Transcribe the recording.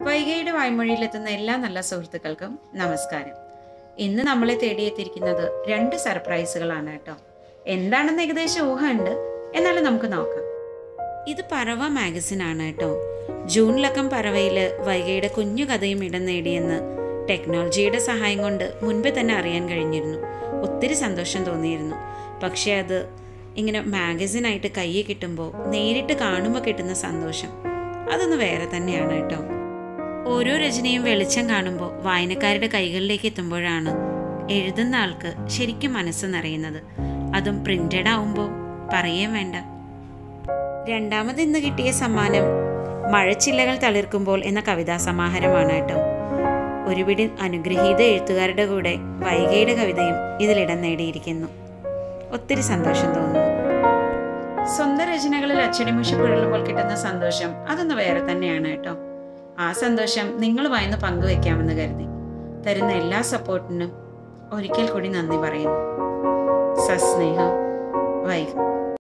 വൈകയുടെ വായ്മൊഴിയിലെത്തുന്ന എല്ലാ നല്ല സുഹൃത്തുക്കൾക്കും നമസ്കാരം ഇന്ന് നമ്മളെ തേടിയെത്തിയിരിക്കുന്നത് രണ്ട് സർപ്രൈസുകളാണ് കേട്ടോ എന്താണെന്ന് ഏകദേശം ഊഹമുണ്ട് എന്നാലും നമുക്ക് നോക്കാം ഇത് പറവ മാഗസിൻ ആണ് കേട്ടോ ജൂണിലക്കം പറവയിൽ വൈകയുടെ കുഞ്ഞു കഥയും ഇടം നേടിയെന്ന് ടെക്നോളജിയുടെ സഹായം കൊണ്ട് മുൻപേ തന്നെ അറിയാൻ കഴിഞ്ഞിരുന്നു ഒത്തിരി സന്തോഷം തോന്നിയിരുന്നു പക്ഷേ അത് ഇങ്ങനെ മാഗസിനായിട്ട് കയ്യിൽ കിട്ടുമ്പോൾ നേരിട്ട് കാണുമ്പോൾ കിട്ടുന്ന സന്തോഷം അതൊന്ന് വേറെ തന്നെയാണ് കേട്ടോ ഓരോ രചനയും വെളിച്ചം കാണുമ്പോൾ വായനക്കാരുടെ കൈകളിലേക്ക് എത്തുമ്പോഴാണ് എഴുതുന്ന ആൾക്ക് ശരിക്കും മനസ്സ് നിറയുന്നത് അതും പ്രിന്റഡ് ആവുമ്പോൾ പറയുകയും വേണ്ട രണ്ടാമത് ഇന്ന് കിട്ടിയ സമ്മാനം മഴച്ചില്ലകൾ തളിർക്കുമ്പോൾ എന്ന കവിതാ സമാഹാരമാണ് കേട്ടോ ഒരുപിടി അനുഗ്രഹീത എഴുത്തുകാരുടെ കൂടെ വൈകയുടെ കവിതയും ഇതിലിടം നേടിയിരിക്കുന്നു ഒത്തിരി സന്തോഷം തോന്നുന്നു സ്വന്തം രചനകളിൽ അച്ചടിമുഷി പുരളുമ്പോൾ കിട്ടുന്ന സന്തോഷം അതൊന്ന് വേറെ തന്നെയാണ് കേട്ടോ ആ സന്തോഷം നിങ്ങളുമായൊന്ന് പങ്കുവെക്കാമെന്ന് കരുതി തരുന്ന എല്ലാ സപ്പോർട്ടിനും ഒരിക്കൽ കൂടി നന്ദി പറയുന്നു സസ്നേഹം വൈകും